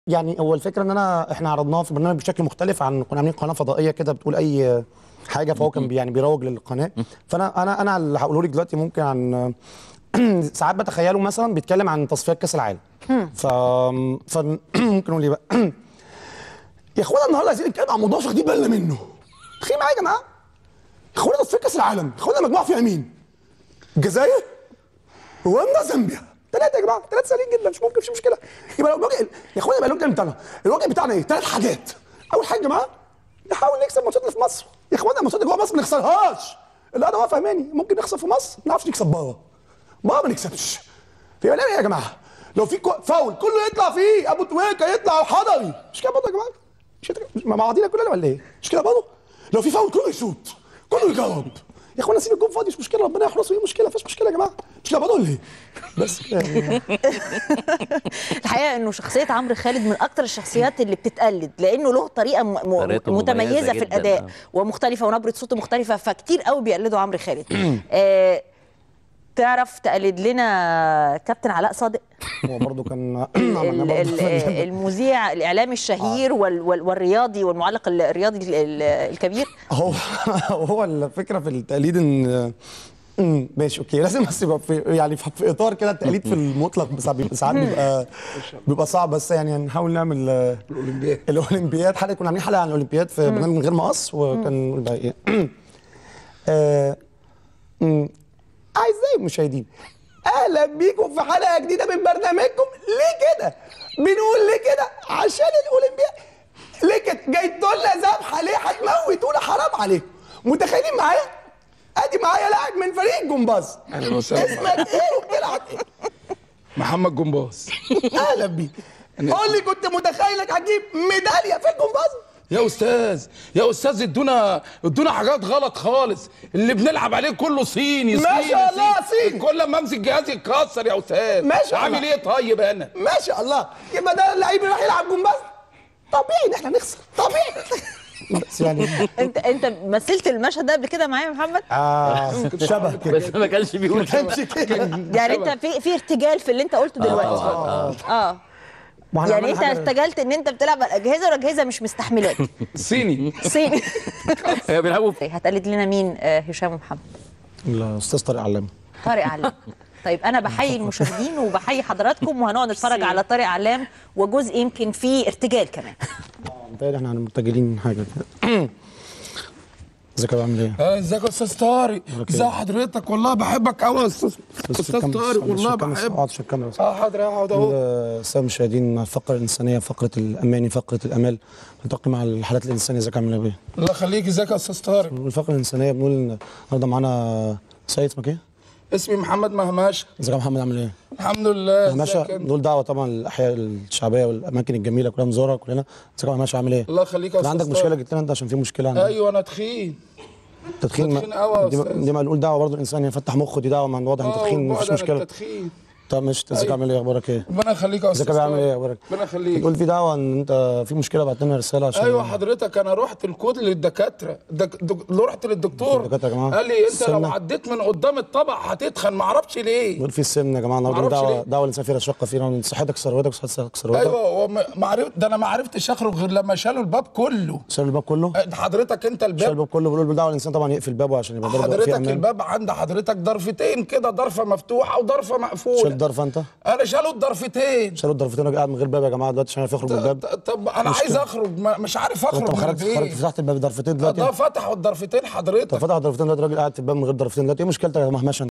يعني هو الفكره ان انا احنا عرضناه في برنامج بشكل مختلف عن كنا عاملين قناه فضائيه كده بتقول اي حاجه فهو كان بي- يعني بيروج للقناه فانا انا انا اللي هقوله لك دلوقتي ممكن عن ساعات بتخيله مثلا بيتكلم عن تصفيات كاس العالم ف فممكن نقول ايه بقى يا اخوانا النهارده عايزين نتكلم عن موضوع مش واخدين بالنا منه تخيل معايا يا جماعه يا اخوانا تصفيات كاس العالم يا اخوانا المجموعه فيها مين؟ الجزائر رواندا زامبيا ثلاثة يا جماعة ثلاثة سهلين جدا مش ممكن مش مشكلة يبقى الوجه يا اخوانا يبقى الوجه بتاعنا الوجه بتاعنا ايه؟ ثلاث حاجات أول حاجة يا جماعة نحاول نكسب ماتشاتنا في مصر يا اخوانا الماتشات اللي جوه مصر ما نخسرهاش اللي انا فاهماني ممكن نخسر في مصر ما نعرفش نكسب بره بره ما نكسبش فيبقى نعمل ايه يا جماعة؟ لو في كو- فاول كله يطلع فيه ابو تويكا يطلع الحضري مش كده برضه يا جماعة؟ مش كده مع بعضينا كلنا ولا ايه؟ مش كده برضه؟ لو في فاول كله يشوط كله يجرب يا اخوانا سيب الجون فاضي مش مشكله ربنا يحرسه ايه مشكله مفيش مشكله يا جماعه مش كده برضه ولا ايه؟ بس يعني الحقيقه انه شخصيه عمرو خالد من اكتر الشخصيات اللي بتتقلد لانه له طريقه م- م- طريقته متميزه مميزة في جداً، الاداء آه. ومختلفه ونبره صوته مختلفه فكتير قوي بيقلدوا عمرو خالد آه تعرف تقلد لنا كابتن علاء صادق هو برضه كان ال- عملنا ال- برضه المذيع الاعلامي الشهير وال- وال- والرياضي والمعلق الرياضي ال- ال- الكبير هو هو الفكره في التقليد ان أمم، ماشي اوكي لازم بس يبقى في يعني في في اطار كده التقليد في المطلق بس بيبقى ساعات بيبقى بيبقى صعب بس يعني هنحاول نعمل آه، الاولمبياد الاولمبياد حلقه كنا عاملين حلقه عن الاولمبياد في برنامج من غير مقص وكان نقول بقى ايه آه، أمم، اعزائي المشاهدين اهلا بيكم في حلقه جديده من برنامجكم ليه كده بنقول ليه كده عشان الاولمبياد ليه كده جاي تقول لنا ذبحه ليه هتموتونا حرام عليكم متخيلين معايا ادي معايا لاعب من فريق جمباز اهلا وسهلا اسمك ايه وبتلعب ايه محمد جمباز اهلا بيك قول لي كنت متخيلك هتجيب ميداليه في الجمباز يا استاذ يا استاذ ادونا ادونا حاجات غلط خالص اللي بنلعب عليه كله صيني ما صيني شاء الله صيني. كل ما امسك جهازي يتكسر يا استاذ ما شاء عامل الله. ايه طيب انا ما شاء الله يبقى ده اللعيب اللي راح يلعب جمباز طبيعي ان احنا نخسر طبيعي بس يعني انت انت مثلت المشهد ده قبل كده معايا يا محمد آه شبه كده بس ما كانش بيقول كده كانش كده يعني انت في في ارتجال في اللي انت قلته دلوقتي آه. اه ما احنا يعني عملنا انت حاجة- ارتجلت ان انت بتلعب على الاجهزه والاجهزه مش مستحملاك صيني صيني هي بيلعبوا في- هتقلد لنا مين آه، هشام ومحمد الاستاذ طارق علام طارق علام طيب انا بحيي المشاهدين وبحيي حضراتكم وهنقعد نتفرج على طارق علام وجزء يمكن فيه ارتجال كمان متهيألي احنا مرتجلين حاجه كده ازيك يا أبو عامل ايه؟ آه، ازيك يا استاذ طارق ازي حضرتك والله بحبك قوي يا استاذ استاذ طارق والله بحبك اقعد عشان الكاميرا بس. اه حاضر اقعد اهو الساده المشاهدين الفقره الانسانيه فقره الاماني فقره الامال نلتقي مع الحالات الانسانيه ازيك عامل ايه؟ الله يخليك ازيك يا استاذ طارق الفقره الانسانيه بنقول ان النهارده معانا سيد اسمك ايه؟ اسمي محمد مهماش ازيك يا محمد عامل ايه؟ الحمد لله مهمشه ازيك انت؟ نقول دعوه طبعا للاحياء الشعبيه والاماكن الجميله كلنا نزورها كلنا ازيك يا مهمشه عامل ايه؟ الله يخليك يا كان استاذ عندك مشكله طارق. جبت لنا انت عشان في مشكله عندك ايوه انا تخين تدخين تدخين قوي يا دي, أستاذ. دي ما نقول دعوه برضه الانسان يفتح مخه دي دعوه ما واضح ان آه، تدخين والبعد مفيش عن مشكله التدخين طب مش ازيك أيوة. عامل ايه اخبارك ايه؟ ربنا يخليك يا ازيك استاذ يا عامل ايه طارق. اخبارك؟ ربنا يخليك بتقول في دعوه ان انت في مشكله بعت لنا رساله عشان ايوه حضرتك انا رحت الكود للدكاتره دك... دك... رحت للدكتور الدكاترة يا جماعة. قال لي انت لو السمنة. عديت من قدام الطبق هتتخن ما اعرفش ليه بيقول في السمنه يا جماعه النهارده معرفش دعوه ليه. دعوه الانسان فيها شقه فينا صحتك ثروتك وصحتك ثروتك ايوه هو ما ما عرفت ده انا ما عرفتش اخرج غير لما شالوا الباب كله شال الباب كله أه، حضرتك انت شال الباب الباب كله بيقول دعوه الانسان طبعا يقفل بابه عشان يبقى برضه في حضرتك امان الباب عند حضرتك ضرفتين كده ضرفه مفتوحه وضرفه شال مقفوله الضرفه انت انا شالوا الضرفتين شالوا الضرفتين راجل قاعد من غير باب يا جماعه دلوقتي عشان يعرف يخرج من الباب ط- طب انا عايز اخرج ما- مش عارف انت اخرج ما من خرجت خرجت البيت فتحت الباب ضرفتين دلوقتي ده فتحوا الضرفتين حضرتك طب فتح الضرفتين دلوقتي راجل قاعد في الباب من غير ضرفتين دلوقتي ايه مشكلتك يا مهمشه